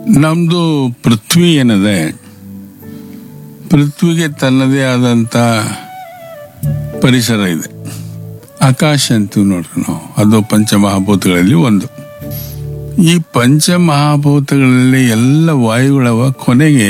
ನಮ್ಮದು ಪೃಥ್ವಿ ಏನಿದೆ ಪೃಥ್ವಿಗೆ ತನ್ನದೇ ಆದಂಥ ಪರಿಸರ ಇದೆ ಆಕಾಶ ಅಂತೀವಿ ನೋಡ್ರಿ ನಾವು ಅದು ಪಂಚಮಹಾಭೂತಗಳಲ್ಲಿ ಒಂದು ಈ ಪಂಚಮಹಾಭೂತಗಳಲ್ಲಿ ಎಲ್ಲ ವಾಯುಗಳವ ಕೊನೆಗೆ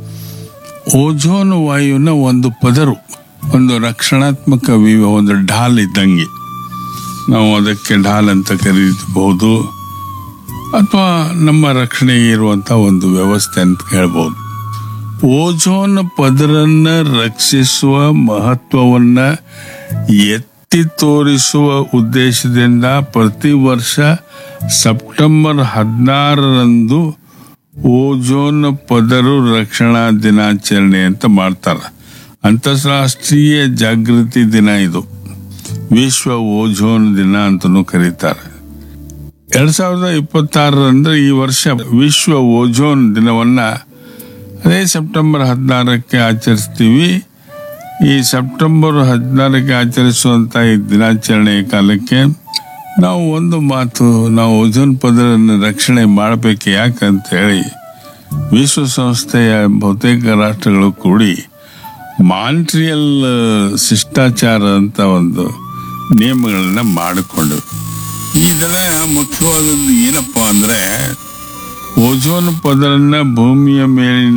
ಓಜೋನ್ ವಾಯುವಿನ ಒಂದು ಪದರು ಒಂದು ರಕ್ಷಣಾತ್ಮಕ ವಿವ ಒಂದು ಢಾಲ್ ಇದ್ದಂಗೆ ನಾವು ಅದಕ್ಕೆ ಢಾಲ್ ಅಂತ ಕರೀಬಹುದು ಅಥವಾ ನಮ್ಮ ರಕ್ಷಣೆಗೆ ಇರುವಂತ ಒಂದು ವ್ಯವಸ್ಥೆ ಅಂತ ಹೇಳ್ಬೋದು ಓಜೋನ್ ಪದರನ್ನ ರಕ್ಷಿಸುವ ಮಹತ್ವವನ್ನ ಎತ್ತಿ ತೋರಿಸುವ ಉದ್ದೇಶದಿಂದ ಪ್ರತಿ ವರ್ಷ ಸೆಪ್ಟೆಂಬರ್ ಹದಿನಾರರಂದು ಓಜೋನ್ ಪದರು ರಕ್ಷಣಾ ದಿನಾಚರಣೆ ಅಂತ ಮಾಡ್ತಾರೆ ಅಂತಾರಾಷ್ಟ್ರೀಯ ಜಾಗೃತಿ ದಿನ ಇದು ವಿಶ್ವ ಓಜೋನ್ ದಿನ ಅಂತಲೂ ಕರೀತಾರೆ ಎರಡ್ ಸಾವಿರದ ಇಪ್ಪತ್ತಾರರಂದ್ರೆ ಈ ವರ್ಷ ವಿಶ್ವ ಓಜೋನ್ ದಿನವನ್ನ ಅದೇ ಸೆಪ್ಟೆಂಬರ್ ಹದಿನಾರಕ್ಕೆ ಆಚರಿಸ್ತೀವಿ ಈ ಸೆಪ್ಟೆಂಬರ್ ಹದಿನಾರಕ್ಕೆ ಆಚರಿಸುವಂತ ಈ ದಿನಾಚರಣೆಯ ಕಾಲಕ್ಕೆ ನಾವು ಒಂದು ಮಾತು ನಾವು ಓಜೋನ್ ಪದರನ್ನು ರಕ್ಷಣೆ ಮಾಡಬೇಕು ಯಾಕಂತ ಹೇಳಿ ವಿಶ್ವಸಂಸ್ಥೆಯ ಬಹುತೇಕ ರಾಷ್ಟ್ರಗಳು ಕೂಡಿ ಮಾಂಟ್ರಿಯಲ್ ಶಿಷ್ಟಾಚಾರ ಅಂತ ಒಂದು ನಿಯಮಗಳನ್ನ ಮಾಡಿಕೊಂಡು ಈ ದಿನ ಮುಖ್ಯವಾದದ್ದು ಏನಪ್ಪಾ ಅಂದ್ರೆ ಓಜೋನ್ ಪದರನ್ನ ಭೂಮಿಯ ಮೇಲಿನ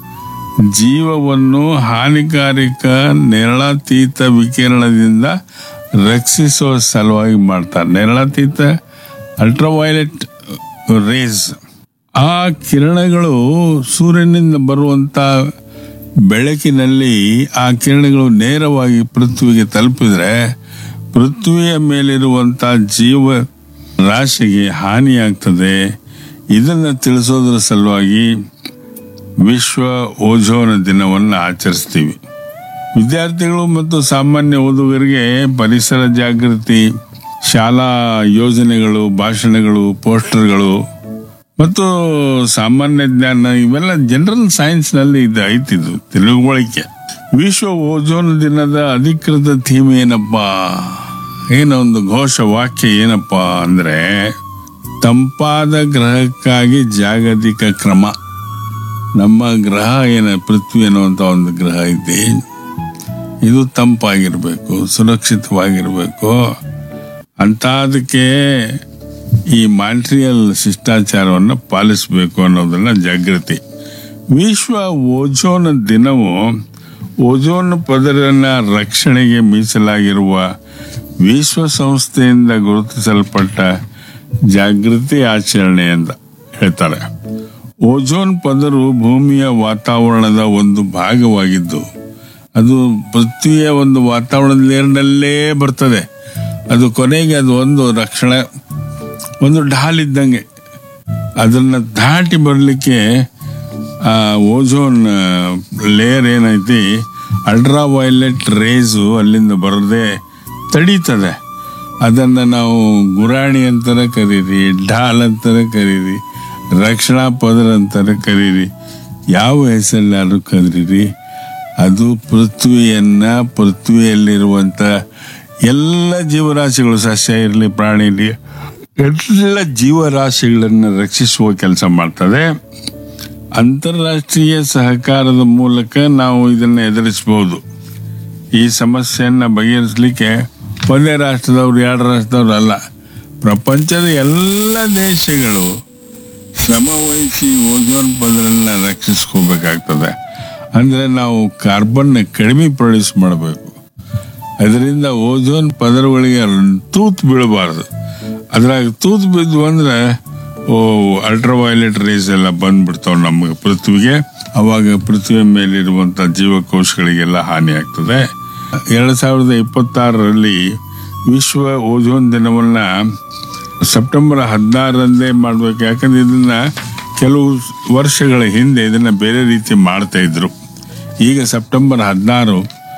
ಜೀವವನ್ನು ಹಾನಿಕಾರಕ ನೇರಳಾತೀತ ವಿಕಿರಣದಿಂದ ರಕ್ಷಿಸುವ ಸಲುವಾಗಿ ಮಾಡ್ತಾರೆ ನೇರಳಾತೀತ ಅಲ್ಟ್ರಾವೈಲೆಟ್ ರೇಸ್ ಆ ಕಿರಣಗಳು ಸೂರ್ಯನಿಂದ ಬರುವಂತ ಬೆಳಕಿನಲ್ಲಿ ಆ ಕಿರಣಗಳು ನೇರವಾಗಿ ಪೃಥ್ವಿಗೆ ತಲುಪಿದ್ರೆ ಪೃಥ್ವಿಯ ಮೇಲಿರುವಂತ ಜೀವ ರಾಶಿಗೆ ಹಾನಿಯಾಗ್ತದೆ ಇದನ್ನ ತಿಳಿಸೋದ್ರ ಸಲುವಾಗಿ ವಿಶ್ವ ಓಜೋನ್ ದಿನವನ್ನು ಆಚರಿಸ್ತೀವಿ ವಿದ್ಯಾರ್ಥಿಗಳು ಮತ್ತು ಸಾಮಾನ್ಯ ಓದುಗರಿಗೆ ಪರಿಸರ ಜಾಗೃತಿ ಶಾಲಾ ಯೋಜನೆಗಳು ಭಾಷಣಗಳು ಪೋಸ್ಟರ್ಗಳು ಮತ್ತು ಸಾಮಾನ್ಯ ಜ್ಞಾನ ಇವೆಲ್ಲ ಜನರಲ್ ಸೈನ್ಸ್ ನಲ್ಲಿ ಇದು ಐತಿದ್ದು ತಿಳುವಳಿಕೆ ವಿಶ್ವ ಓಜೋನ್ ದಿನದ ಅಧಿಕೃತ ಥೀಮ್ ಏನಪ್ಪಾ ಏನೋ ಒಂದು ಘೋಷ ವಾಕ್ಯ ಏನಪ್ಪಾ ಅಂದ್ರೆ ತಂಪಾದ ಗ್ರಹಕ್ಕಾಗಿ ಜಾಗತಿಕ ಕ್ರಮ ನಮ್ಮ ಗ್ರಹ ಏನ ಪೃಥ್ವಿ ಅನ್ನುವಂತ ಒಂದು ಗ್ರಹ ಐತಿ ಇದು ತಂಪಾಗಿರ್ಬೇಕು ಸುರಕ್ಷಿತವಾಗಿರ್ಬೇಕು ಅಂತ ಅದಕ್ಕೆ ಈ ಮಾಂಟ್ರಿಯಲ್ ಶಿಷ್ಟಾಚಾರವನ್ನು ಪಾಲಿಸಬೇಕು ಅನ್ನೋದನ್ನ ಜಾಗೃತಿ ವಿಶ್ವ ಓಜೋನ್ ದಿನವು ಓಜೋನ್ ಪದರನ ರಕ್ಷಣೆಗೆ ಮೀಸಲಾಗಿರುವ ವಿಶ್ವಸಂಸ್ಥೆಯಿಂದ ಗುರುತಿಸಲ್ಪಟ್ಟ ಜಾಗೃತಿ ಆಚರಣೆ ಅಂತ ಹೇಳ್ತಾರೆ ಓಜೋನ್ ಪದರು ಭೂಮಿಯ ವಾತಾವರಣದ ಒಂದು ಭಾಗವಾಗಿದ್ದು ಅದು ಪೃಥ್ವಿಯ ಒಂದು ವಾತಾವರಣದ ಲೇರ್ನಲ್ಲೇ ಬರ್ತದೆ ಅದು ಕೊನೆಗೆ ಅದು ಒಂದು ರಕ್ಷಣೆ ಒಂದು ಢಾಲ್ ಇದ್ದಂಗೆ ಅದನ್ನ ದಾಟಿ ಬರಲಿಕ್ಕೆ ಆ ಓಜೋನ್ ಲೇಯರ್ ಏನೈತಿ ಅಲ್ಟ್ರಾ ವೈಲೆಟ್ ರೇಸು ಅಲ್ಲಿಂದ ಬರದೆ ತಡೀತದೆ ಅದನ್ನ ನಾವು ಗುರಾಣಿ ಅಂತಾನೆ ಕರೀರಿ ಢಾಲ್ ಅಂತಾನೆ ಕರೀರಿ ರಕ್ಷಣಾ ಪದರ ಅಂತಾನೆ ಕರೀರಿ ಯಾವ ಹೆಸರಲ್ಲಾದ್ರೂ ಕರೀರಿ ಅದು ಪೃಥ್ವಿಯನ್ನ ಪೃಥ್ವಿಯಲ್ಲಿರುವಂತ ಎಲ್ಲ ಜೀವರಾಶಿಗಳು ಸಸ್ಯ ಇರಲಿ ಪ್ರಾಣಿ ಇರಲಿ ಎಲ್ಲ ಜೀವರಾಶಿಗಳನ್ನು ರಕ್ಷಿಸುವ ಕೆಲಸ ಮಾಡ್ತದೆ ಅಂತಾರಾಷ್ಟ್ರೀಯ ಸಹಕಾರದ ಮೂಲಕ ನಾವು ಇದನ್ನ ಎದುರಿಸಬಹುದು ಈ ಸಮಸ್ಯೆಯನ್ನ ಬಗೆಹರಿಸಲಿಕ್ಕೆ ಒಂದೇ ರಾಷ್ಟ್ರದವ್ರು ಎರಡು ರಾಷ್ಟ್ರದವ್ರು ಅಲ್ಲ ಪ್ರಪಂಚದ ಎಲ್ಲ ದೇಶಗಳು ಶ್ರಮ ವಹಿಸಿ ಓಜೋನ್ ಪದರನ್ನ ರಕ್ಷಿಸ್ಕೋಬೇಕಾಗ್ತದೆ ಅಂದ್ರೆ ನಾವು ಕಾರ್ಬನ್ ಕಡಿಮೆ ಪ್ರೊಡ್ಯೂಸ್ ಮಾಡಬೇಕು ಅದರಿಂದ ಓಜೋನ್ ಪದರಗಳಿಗೆ ತೂತ್ ಬೀಳಬಾರದು ಅದ್ರಾಗ ತೂತ್ ಬಿದ್ದು ಅಂದ್ರೆ ಓ ಅಲ್ಟ್ರಾ ವೈಲೆಟ್ ರೇಸ್ ಎಲ್ಲ ಬಂದ್ಬಿಡ್ತಾವ ನಮಗೆ ಪೃಥ್ವಿಗೆ ಅವಾಗ ಪೃಥ್ವಿಯ ಮೇಲಿರುವಂತ ಜೀವಕೋಶಗಳಿಗೆಲ್ಲ ಹಾನಿ ಆಗ್ತದೆ ಎರಡ್ ಸಾವಿರದ ಇಪ್ಪತ್ತಾರರಲ್ಲಿ ವಿಶ್ವ ಓಜೋನ್ ದಿನವನ್ನ ಸೆಪ್ಟೆಂಬರ್ ಹದಿನಾರರಂದೇ ಮಾಡ್ಬೇಕು ಯಾಕಂದ್ರೆ ಇದನ್ನ ಕೆಲವು ವರ್ಷಗಳ ಹಿಂದೆ ಇದನ್ನ ಬೇರೆ ರೀತಿ ಮಾಡ್ತಾ ಇದ್ರು ಈಗ ಸೆಪ್ಟೆಂಬರ್ ಹದಿನಾರು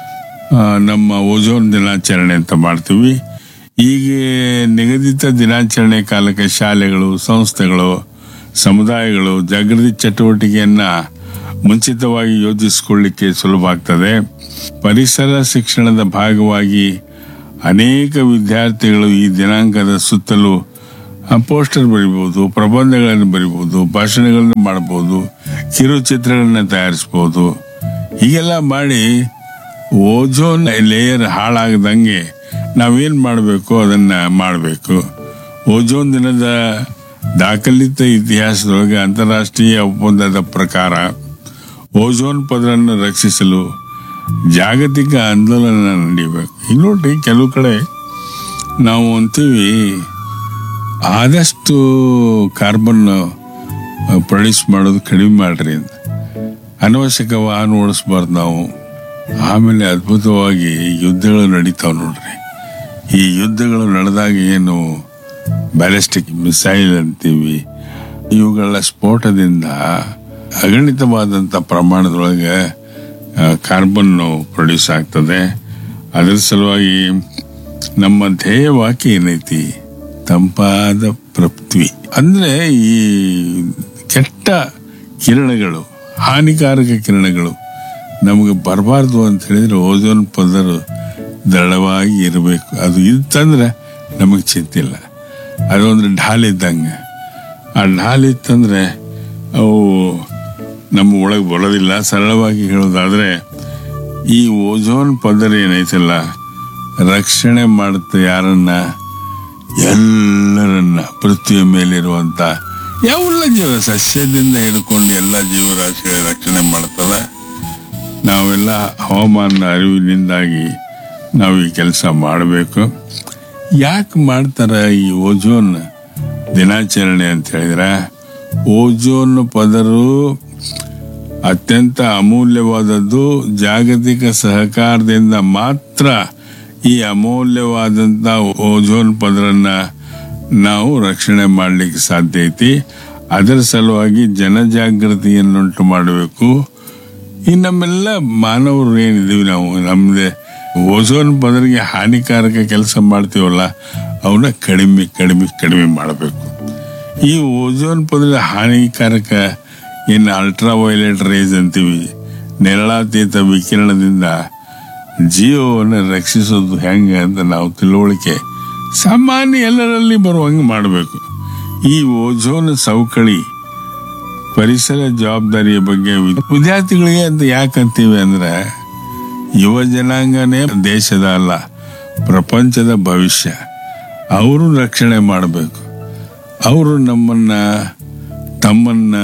ನಮ್ಮ ಓಜೋನ್ ದಿನಾಚರಣೆ ಅಂತ ಮಾಡ್ತೀವಿ ಈಗ ನಿಗದಿತ ದಿನಾಚರಣೆ ಕಾಲಕ್ಕೆ ಶಾಲೆಗಳು ಸಂಸ್ಥೆಗಳು ಸಮುದಾಯಗಳು ಜಾಗೃತಿ ಚಟುವಟಿಕೆಯನ್ನ ಮುಂಚಿತವಾಗಿ ಯೋಜಿಸಿಕೊಳ್ಳಿಕ್ಕೆ ಸುಲಭ ಆಗ್ತದೆ ಪರಿಸರ ಶಿಕ್ಷಣದ ಭಾಗವಾಗಿ ಅನೇಕ ವಿದ್ಯಾರ್ಥಿಗಳು ಈ ದಿನಾಂಕದ ಸುತ್ತಲೂ ಪೋಸ್ಟರ್ ಬರಿಬೋದು ಪ್ರಬಂಧಗಳನ್ನು ಬರಿಬೋದು ಭಾಷಣಗಳನ್ನು ಮಾಡ್ಬೋದು ಕಿರುಚಿತ್ರಗಳನ್ನ ತಯಾರಿಸ್ಬೋದು ಹೀಗೆಲ್ಲ ಮಾಡಿ ಓಜೋನ್ ಲೇಯರ್ ಹಾಳಾಗದಂಗೆ ನಾವೇನು ಮಾಡಬೇಕು ಅದನ್ನು ಮಾಡಬೇಕು ಓಜೋನ್ ದಿನದ ದಾಖಲಿತ ಇತಿಹಾಸದೊಳಗೆ ಅಂತಾರಾಷ್ಟ್ರೀಯ ಒಪ್ಪಂದದ ಪ್ರಕಾರ ಓಜೋನ್ ಪದರನ್ನು ರಕ್ಷಿಸಲು ಜಾಗತಿಕ ಆಂದೋಲನ ನಡೀಬೇಕು ಈಗ ನೋಡ್ರಿ ಕೆಲವು ಕಡೆ ನಾವು ಅಂತೀವಿ ಆದಷ್ಟು ಕಾರ್ಬನ್ ಪ್ರೊಡ್ಯೂಸ್ ಮಾಡೋದು ಕಡಿಮೆ ಮಾಡ್ರಿ ಅಂತ ಅನವಶ್ಯಕ ವಾಹನ ಓಡಿಸ್ಬಾರ್ದು ನಾವು ಆಮೇಲೆ ಅದ್ಭುತವಾಗಿ ಯುದ್ಧಗಳು ನಡೀತಾವ್ ನೋಡ್ರಿ ಈ ಯುದ್ಧಗಳು ನಡೆದಾಗ ಏನು ಬ್ಯಾಲಿಸ್ಟಿಕ್ ಮಿಸೈಲ್ ಅಂತೀವಿ ಇವುಗಳ ಸ್ಫೋಟದಿಂದ ಅಗಣಿತವಾದಂಥ ಪ್ರಮಾಣದೊಳಗೆ ಕಾರ್ಬನ್ ಪ್ರೊಡ್ಯೂಸ್ ಆಗ್ತದೆ ಅದರ ಸಲುವಾಗಿ ನಮ್ಮ ಧ್ಯೇಯ ವಾಕ್ಯ ಏನೈತಿ ತಂಪಾದ ಪೃಥ್ವಿ ಅಂದ್ರೆ ಈ ಕೆಟ್ಟ ಕಿರಣಗಳು ಹಾನಿಕಾರಕ ಕಿರಣಗಳು ನಮಗೆ ಬರಬಾರ್ದು ಅಂತ ಹೇಳಿದ್ರೆ ಓಜೋನ್ ಪದರ ದೃಢವಾಗಿ ಇರಬೇಕು ಅದು ಇತ್ತಂದ್ರೆ ನಮಗೆ ಚಿಂತೆ ಇಲ್ಲ ಅದೊಂದು ಢಾಲ್ ಇದ್ದಂಗೆ ಆ ಢಾಲ್ ಇತ್ತಂದ್ರೆ ಅವು ನಮ್ಮ ಒಳಗೆ ಬರೋದಿಲ್ಲ ಸರಳವಾಗಿ ಹೇಳೋದಾದ್ರೆ ಈ ಓಜೋನ್ ಪದರ ಏನೈತಲ್ಲ ರಕ್ಷಣೆ ಮಾಡುತ್ತೆ ಯಾರನ್ನ ಎಲ್ಲರನ್ನ ಪೃಥ್ವಿಯ ಮೇಲಿರುವಂತ ಎಲ್ಲ ಜೀವ ಸಸ್ಯದಿಂದ ಹಿಡ್ಕೊಂಡು ಎಲ್ಲ ಜೀವರಾಶಿಗಳ ರಕ್ಷಣೆ ಮಾಡ್ತದೆ ನಾವೆಲ್ಲ ಹವಾಮಾನ ಅರಿವಿನಿಂದಾಗಿ ನಾವು ಈ ಕೆಲಸ ಮಾಡಬೇಕು ಯಾಕೆ ಮಾಡ್ತಾರೆ ಈ ಓಜೋನ್ ದಿನಾಚರಣೆ ಅಂತ ಹೇಳಿದ್ರೆ ಓಜೋನ್ ಪದರು ಅತ್ಯಂತ ಅಮೂಲ್ಯವಾದದ್ದು ಜಾಗತಿಕ ಸಹಕಾರದಿಂದ ಮಾತ್ರ ಈ ಅಮೂಲ್ಯವಾದಂಥ ಓಜೋನ್ ಪದರನ್ನ ನಾವು ರಕ್ಷಣೆ ಮಾಡಲಿಕ್ಕೆ ಸಾಧ್ಯ ಐತಿ ಅದರ ಸಲುವಾಗಿ ಜನಜಾಗೃತಿಯನ್ನುಂಟು ಮಾಡಬೇಕು ಈ ನಮ್ಮೆಲ್ಲ ಮಾನವರು ಏನಿದೀವಿ ನಾವು ನಮ್ದೆ ಓಝೋನ್ ಪದರಿಗೆ ಹಾನಿಕಾರಕ ಕೆಲಸ ಮಾಡ್ತೀವಲ್ಲ ಅವನ್ನ ಕಡಿಮೆ ಕಡಿಮೆ ಕಡಿಮೆ ಮಾಡಬೇಕು ಈ ಓಝೋನ್ ಪದರ ಹಾನಿಕಾರಕ ಏನು ಅಲ್ಟ್ರಾ ವೈಲೆಟ್ ರೇಸ್ ಅಂತೀವಿ ನೆರಳಾತೀತ ವಿಕಿರಣದಿಂದ ಜೀವವನ್ನು ರಕ್ಷಿಸೋದು ಹೆಂಗೆ ಅಂತ ನಾವು ತಿಳುವಳಿಕೆ ಸಾಮಾನ್ಯ ಎಲ್ಲರಲ್ಲಿ ಬರುವಂಗೆ ಮಾಡಬೇಕು ಈ ಓಝೋನ್ ಸವಕಳಿ ಪರಿಸರ ಜವಾಬ್ದಾರಿಯ ಬಗ್ಗೆ ವಿ- ವಿದ್ಯಾರ್ಥಿಗಳಿಗೆ ಅಂತ ಯಾಕಂತೀವಿ ಅಂದ್ರೆ ಯುವ ಜನಾಂಗನೇ ದೇಶದ ಅಲ್ಲ ಪ್ರಪಂಚದ ಭವಿಷ್ಯ ಅವರು ರಕ್ಷಣೆ ಮಾಡಬೇಕು ಅವರು ನಮ್ಮನ್ನ ತಮ್ಮನ್ನ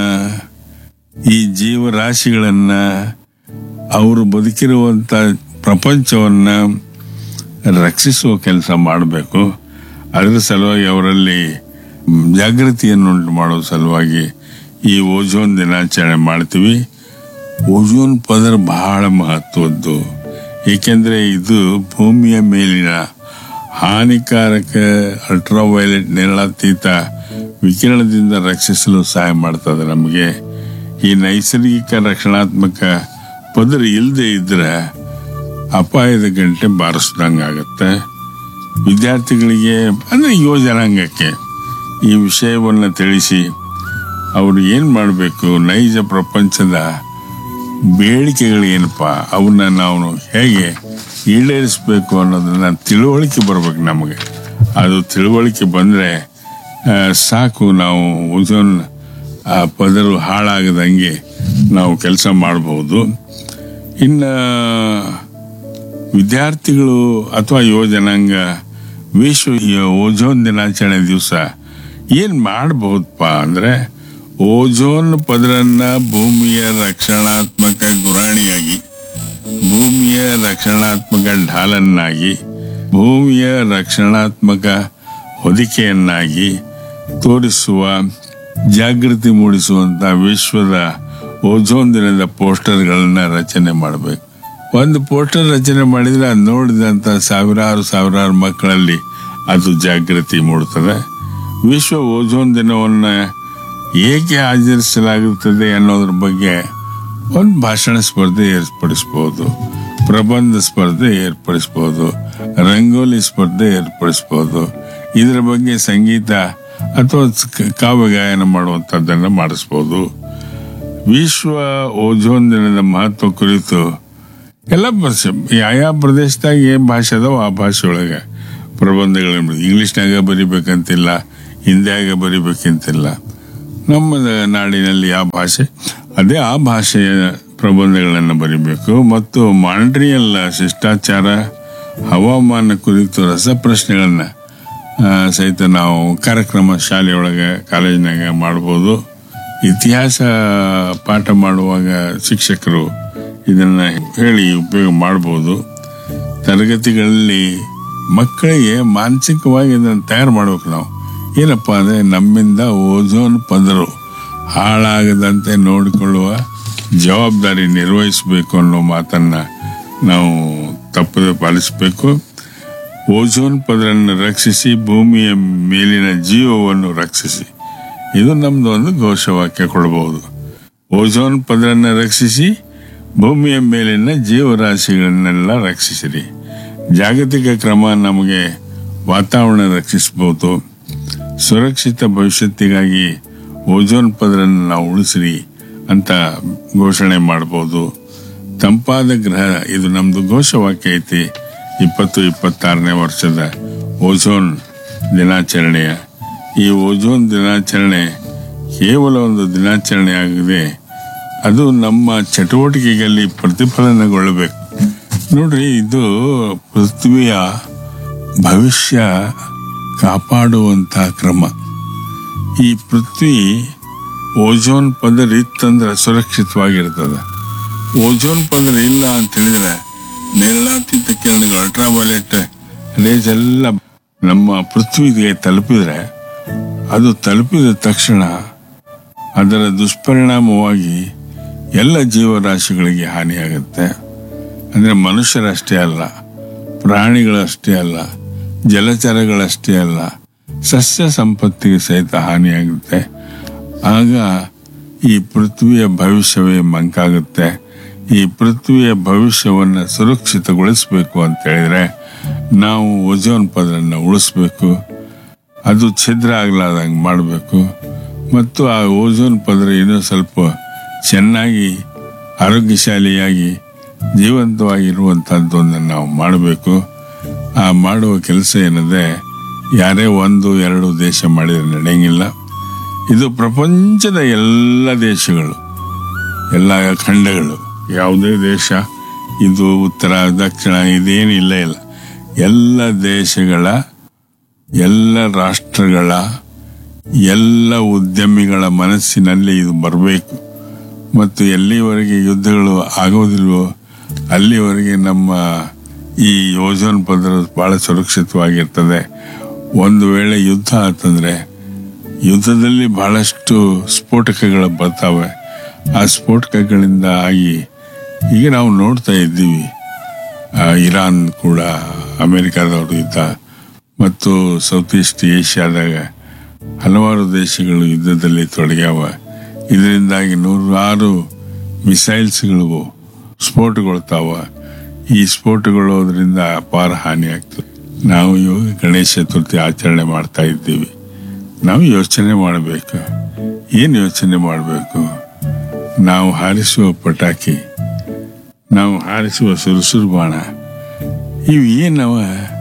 ಈ ಜೀವರಾಶಿಗಳನ್ನ ಅವರು ಬದುಕಿರುವಂತ ಪ್ರಪಂಚವನ್ನ ರಕ್ಷಿಸುವ ಕೆಲಸ ಮಾಡಬೇಕು ಅದರ ಸಲುವಾಗಿ ಅವರಲ್ಲಿ ಮ್, ಜಾಗೃತಿಯನ್ನುಂಟು ಮಾಡೋ ಸಲುವಾಗಿ ಈ ಓಜೋನ್ ದಿನಾಚರಣೆ ಮಾಡ್ತೀವಿ ಓಜೋನ್ ಪದರ ಬಹಳ ಮಹತ್ವದ್ದು ಏಕೆಂದರೆ ಇದು ಭೂಮಿಯ ಮೇಲಿನ ಹಾನಿಕಾರಕ ಅಲ್ಟ್ರಾವೈಲೆಟ್ ನೇರಳಾತೀತ ವಿಕಿರಣದಿಂದ ರಕ್ಷಿಸಲು ಸಹಾಯ ಮಾಡ್ತದೆ ನಮಗೆ ಈ ನೈಸರ್ಗಿಕ ರಕ್ಷಣಾತ್ಮಕ ಪದರ ಇಲ್ಲದೆ ಇದ್ರೆ ಅಪಾಯದ ಗಂಟೆ ಬಾರಿಸ್ದಂಗಾಗತ್ತೆ ವಿದ್ಯಾರ್ಥಿಗಳಿಗೆ ಅಂದರೆ ಯುವ ಜನಾಂಗಕ್ಕೆ ಈ ವಿಷಯವನ್ನು ತಿಳಿಸಿ ಅವರು ಏನು ಮಾಡಬೇಕು ನೈಜ ಪ್ರಪಂಚದ ಬೇಡಿಕೆಗಳು ಏನಪ್ಪ ಅವನ್ನ ನಾವು ಹೇಗೆ ಈಡೇರಿಸಬೇಕು ಅನ್ನೋದನ್ನ ತಿಳುವಳಿಕೆ ಬರ್ಬೇಕು ನಮಗೆ ಅದು ತಿಳುವಳಿಕೆ ಬಂದರೆ ಸಾಕು ನಾವು ಓಜೋನ್ ಆ ಪದರು ಹಾಳಾಗದಂಗೆ ನಾವು ಕೆಲಸ ಮಾಡಬಹುದು ಇನ್ನು ವಿದ್ಯಾರ್ಥಿಗಳು ಅಥವಾ ಯುವ ಜನಾಂಗ ವಿಶ್ವ ಓಜೋನ್ ದಿನಾಚರಣೆ ದಿವಸ ಏನ್ ಮಾಡಬಹುದಪ್ಪ ಅಂದ್ರೆ ಓಜೋನ್ ಪದರನ್ನ ಭೂಮಿಯ ರಕ್ಷಣಾತ್ಮಕ ಗುರಾಣಿಯಾಗಿ ಭೂಮಿಯ ರಕ್ಷಣಾತ್ಮಕ ಢಾಲನ್ನಾಗಿ ಭೂಮಿಯ ರಕ್ಷಣಾತ್ಮಕ ಹೊದಿಕೆಯನ್ನಾಗಿ ತೋರಿಸುವ ಜಾಗೃತಿ ಮೂಡಿಸುವಂತ ವಿಶ್ವದ ಓಜೋನ್ ದಿನದ ಪೋಸ್ಟರ್ಗಳನ್ನ ರಚನೆ ಮಾಡಬೇಕು ಒಂದು ಪೋಸ್ಟರ್ ರಚನೆ ಮಾಡಿದ್ರೆ ಅದು ನೋಡಿದಂತ ಸಾವಿರಾರು ಸಾವಿರಾರು ಮಕ್ಕಳಲ್ಲಿ ಅದು ಜಾಗೃತಿ ಮೂಡುತ್ತದೆ ವಿಶ್ವ ಓಜೋನ್ ದಿನವನ್ನ ಏಕೆ ಆಚರಿಸಲಾಗುತ್ತದೆ ಅನ್ನೋದ್ರ ಬಗ್ಗೆ ಒಂದು ಭಾಷಣ ಸ್ಪರ್ಧೆ ಏರ್ಪಡಿಸಬಹುದು ಪ್ರಬಂಧ ಸ್ಪರ್ಧೆ ಏರ್ಪಡಿಸಬಹುದು ರಂಗೋಲಿ ಸ್ಪರ್ಧೆ ಏರ್ಪಡಿಸಬಹುದು ಇದರ ಬಗ್ಗೆ ಸಂಗೀತ ಅಥವಾ ಕ- ಕಾವ್ಯ ಗಾಯನ ಮಾಡುವಂಥದ್ದನ್ನು ಮಾಡಿಸ್ಬೋದು ವಿಶ್ವ ಓಜೋನ್ ದಿನದ ಮಹತ್ವ ಕುರಿತು ಎಲ್ಲ ಭಾಷೆ ಯಾವ ಪ್ರದೇಶದಾಗ ಏನ್ ಭಾಷೆ ಅದಾವ ಆ ಭಾಷೆ ಒಳಗೆ ಪ್ರಬಂಧಗಳು ಇಂಗ್ಲಿಷ್ನಾಗ ಬರಿಬೇಕಂತಿಲ್ಲ ಹಿಂದಿಯಾಗ ಬರಿಬೇಕಂತಿಲ್ಲ ನಮ್ಮ ನಾಡಿನಲ್ಲಿ ಯಾವ ಭಾಷೆ ಅದೇ ಆ ಭಾಷೆಯ ಪ್ರಬಂಧಗಳನ್ನು ಬರಿಬೇಕು ಮತ್ತು ಮಾಂಟ್ರಿಯಲ್ ಶಿಷ್ಟಾಚಾರ ಹವಾಮಾನ ಕುರಿತು ರಸಪ್ರಶ್ನೆಗಳನ್ನು ಆ, ಸಹಿತ ನಾವು ಕಾರ್ಯಕ್ರಮ ಶಾಲೆಯೊಳಗೆ ಕಾಲೇಜಿನಾಗ ಮಾಡ್ಬೋದು ಇತಿಹಾಸ ಪಾಠ ಮಾಡುವಾಗ ಶಿಕ್ಷಕರು ಇದನ್ನು ಹೇಳಿ ಉಪಯೋಗ ಮಾಡ್ಬೋದು ತರಗತಿಗಳಲ್ಲಿ ಮಕ್ಕಳಿಗೆ ಮಾನಸಿಕವಾಗಿ ಇದನ್ನು ತಯಾರು ಮಾಡ್ಬೇಕು ನಾವು ಏನಪ್ಪ ಅಂದರೆ ನಮ್ಮಿಂದ ಓಜೋನ್ ಪದರು ಹಾಳಾಗದಂತೆ ನೋಡಿಕೊಳ್ಳುವ ಜವಾಬ್ದಾರಿ ನಿರ್ವಹಿಸಬೇಕು ಅನ್ನೋ ಮಾತನ್ನು ನಾವು ತಪ್ಪದೆ ಪಾಲಿಸಬೇಕು ಓಜೋನ್ ಪದರನ್ನು ರಕ್ಷಿಸಿ ಭೂಮಿಯ ಮೇಲಿನ ಜೀವವನ್ನು ರಕ್ಷಿಸಿ ಇದು ನಮ್ದು ಒಂದು ಘೋಷವಾಕ್ಯ ಕೊಡಬಹುದು ಓಜೋನ್ ಪದರನ್ನು ರಕ್ಷಿಸಿ ಭೂಮಿಯ ಮೇಲಿನ ಜೀವರಾಶಿಗಳನ್ನೆಲ್ಲ ರಕ್ಷಿಸಿರಿ ಜಾಗತಿಕ ಕ್ರಮ ನಮಗೆ ವಾತಾವರಣ ರಕ್ಷಿಸಬಹುದು ಸುರಕ್ಷಿತ ಭವಿಷ್ಯತ್ತಿಗಾಗಿ ಓಜೋನ್ ಪದರನ್ನು ನಾವು ಉಳಿಸಿರಿ ಅಂತ ಘೋಷಣೆ ಮಾಡಬಹುದು ತಂಪಾದ ಗ್ರಹ ಇದು ನಮ್ದು ಘೋಷವಾಕ್ಯ ಐತಿ ಇಪ್ಪತ್ತು ಇಪ್ಪತ್ತಾರನೇ ವರ್ಷದ ಓಝೋನ್ ದಿನಾಚರಣೆಯ ಈ ಓಝೋನ್ ದಿನಾಚರಣೆ ಕೇವಲ ಒಂದು ದಿನಾಚರಣೆ ಆಗಿದೆ ಅದು ನಮ್ಮ ಚಟುವಟಿಕೆಗಳಲ್ಲಿ ಪ್ರತಿಫಲನಗೊಳ್ಳಬೇಕು ನೋಡ್ರಿ ಇದು ಪೃಥ್ವಿಯ ಭವಿಷ್ಯ ಕಾಪಾಡುವಂತಹ ಕ್ರಮ ಈ ಪೃಥ್ವಿ ಓಜೋನ್ ಪದರ ಇತ್ತಂದ್ರೆ ಸುರಕ್ಷಿತವಾಗಿರ್ತದೆ ಓಜೋನ್ ಪದರ ಇಲ್ಲ ಅಂತ ಹೇಳಿದ್ರೆ ನೇರಳಾತೀತ ಕಿರಣಗಳು ಅಲ್ಟ್ರಾವೈಲೆಟ್ ರೇಸ್ ಎಲ್ಲ ನಮ್ಮ ಪೃಥ್ವಿಗೆ ತಲುಪಿದ್ರೆ ಅದು ತಲುಪಿದ ತಕ್ಷಣ ಅದರ ದುಷ್ಪರಿಣಾಮವಾಗಿ ಎಲ್ಲ ಜೀವರಾಶಿಗಳಿಗೆ ಹಾನಿಯಾಗುತ್ತೆ ಅಂದರೆ ಮನುಷ್ಯರಷ್ಟೇ ಅಲ್ಲ ಪ್ರಾಣಿಗಳಷ್ಟೇ ಅಲ್ಲ ಜಲಚರಗಳಷ್ಟೇ ಅಲ್ಲ ಸಸ್ಯ ಸಂಪತ್ತಿಗೆ ಸಹಿತ ಹಾನಿಯಾಗುತ್ತೆ ಆಗ ಈ ಪೃಥ್ವಿಯ ಭವಿಷ್ಯವೇ ಮಂಕಾಗುತ್ತೆ ಈ ಪೃಥ್ವಿಯ ಭವಿಷ್ಯವನ್ನು ಸುರಕ್ಷಿತಗೊಳಿಸಬೇಕು ಅಂತ ಹೇಳಿದ್ರೆ ನಾವು ಓಜೋನ್ ಪದರನ್ನು ಉಳಿಸ್ಬೇಕು ಅದು ಛಿದ್ರ ಆಗ್ಲಾರ್ದಂಗೆ ಮಾಡಬೇಕು ಮತ್ತು ಆ ಓಜೋನ್ ಪದರ ಇನ್ನೂ ಸ್ವಲ್ಪ ಚೆನ್ನಾಗಿ ಆರೋಗ್ಯಶಾಲಿಯಾಗಿ ಜೀವಂತವಾಗಿರುವಂಥದ್ದನ್ನು ನಾವು ಮಾಡಬೇಕು ಆ ಮಾಡುವ ಕೆಲಸ ಏನಿದೆ ಯಾರೇ ಒಂದು ಎರಡು ದೇಶ ಮಾಡಿದರೆ ನಡೆಯಂಗಿಲ್ಲ ಇದು ಪ್ರಪಂಚದ ಎಲ್ಲ ದೇಶಗಳು ಎಲ್ಲ ಖಂಡಗಳು ಯಾವುದೇ ದೇಶ ಇದು ಉತ್ತರ ದಕ್ಷಿಣ ಇದೇನಿಲ್ಲ ಇಲ್ಲ ಎಲ್ಲ ದೇಶಗಳ ಎಲ್ಲ ರಾಷ್ಟ್ರಗಳ ಎಲ್ಲ ಉದ್ಯಮಿಗಳ ಮನಸ್ಸಿನಲ್ಲಿ ಇದು ಬರಬೇಕು ಮತ್ತು ಎಲ್ಲಿವರೆಗೆ ಯುದ್ಧಗಳು ಆಗೋದಿಲ್ವೋ ಅಲ್ಲಿವರೆಗೆ ನಮ್ಮ ಈ ಓಜೋನ್ ಪದರ ಬಹಳ ಸುರಕ್ಷಿತವಾಗಿರ್ತದೆ ಒಂದು ವೇಳೆ ಯುದ್ಧ ಆತಂದ್ರೆ ಯುದ್ಧದಲ್ಲಿ ಬಹಳಷ್ಟು ಸ್ಫೋಟಕಗಳು ಬರ್ತಾವೆ ಆ ಸ್ಫೋಟಕಗಳಿಂದ ಆಗಿ ಈಗ ನಾವು ನೋಡ್ತಾ ಇದ್ದೀವಿ ಆ, ಇರಾನ್ ಕೂಡ ಅಮೆರಿಕಾದವರು ಯುದ್ಧ ಮತ್ತು ಸೌತ್ ಈಸ್ಟ್ ಏಷ್ಯಾದಾಗ ಹಲವಾರು ದೇಶಗಳು ಯುದ್ಧದಲ್ಲಿ ತೊಡಗ್ಯಾವ ಇದರಿಂದಾಗಿ ನೂರಾರು ಮಿಸೈಲ್ಸ್ಗಳು ಸ್ಫೋಟಗೊಳ್ತಾವ ಈ ಸ್ಫೋಟಗೊಳ್ಳೋದ್ರಿಂದ ಅಪಾರ ಹಾನಿ ಆಗ್ತದೆ ನಾವು ಇವಾಗ ಗಣೇಶ ಚತುರ್ಥಿ ಆಚರಣೆ ಮಾಡ್ತಾ ಇದ್ದೀವಿ ನಾವು ಯೋಚನೆ ಮಾಡಬೇಕು ಏನು ಯೋಚನೆ ಮಾಡಬೇಕು ನಾವು ಹಾರಿಸುವ ಪಟಾಕಿ ನಾವು ಹಾರಿಸುವ ಸುರುಸುರು ಬಾಣ ಇವು ಏನವ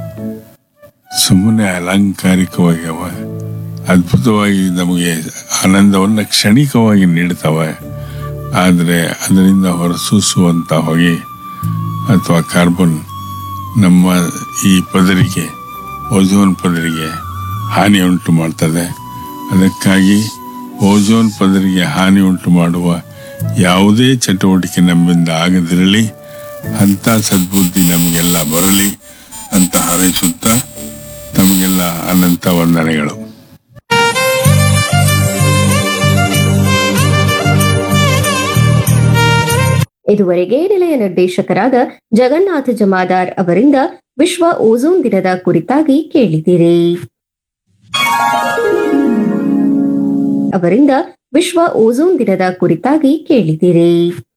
ಸುಮ್ಮನೆ ಅಲಂಕಾರಿಕವಾಗ್ಯವ ಅದ್ಭುತವಾಗಿ ನಮಗೆ ಆನಂದವನ್ನು ಕ್ಷಣಿಕವಾಗಿ ನೀಡ್ತವೆ ಆದರೆ ಅದರಿಂದ ಹೊರಸೂಸುವಂಥ ಹೊಗೆ ಅಥವಾ ಕಾರ್ಬನ್ ನಮ್ಮ ಈ ಪದರಿಗೆ ಓಜೋನ್ ಪದರಿಗೆ ಹಾನಿ ಉಂಟು ಮಾಡ್ತದೆ ಅದಕ್ಕಾಗಿ ಓಜೋನ್ ಪದರಿಗೆ ಹಾನಿ ಉಂಟು ಮಾಡುವ ಯಾವುದೇ ಚಟುವಟಿಕೆ ನಮ್ಮಿಂದ ಆಗದಿರಲಿ ಅಂಥ ಸದ್ಬುದ್ಧಿ ನಮಗೆಲ್ಲ ಬರಲಿ ಅಂತ ಹಾರೈಸುತ್ತಾ ತಮಗೆಲ್ಲ ಅನಂತ ವಂದನೆಗಳು ಇದುವರೆಗೆ ನಿಲಯ ನಿರ್ದೇಶಕರಾದ ಜಗನ್ನಾಥ ಜಮಾದಾರ್ ಅವರಿಂದ ವಿಶ್ವ ಓಝೋನ್ ದಿನದ ಕುರಿತಾಗಿ ಕೇಳಿದಿರಿ ಅವರಿಂದ ವಿಶ್ವ ಓಝೋನ್ ದಿನದ ಕುರಿತಾಗಿ ಕೇಳಿದಿರಿ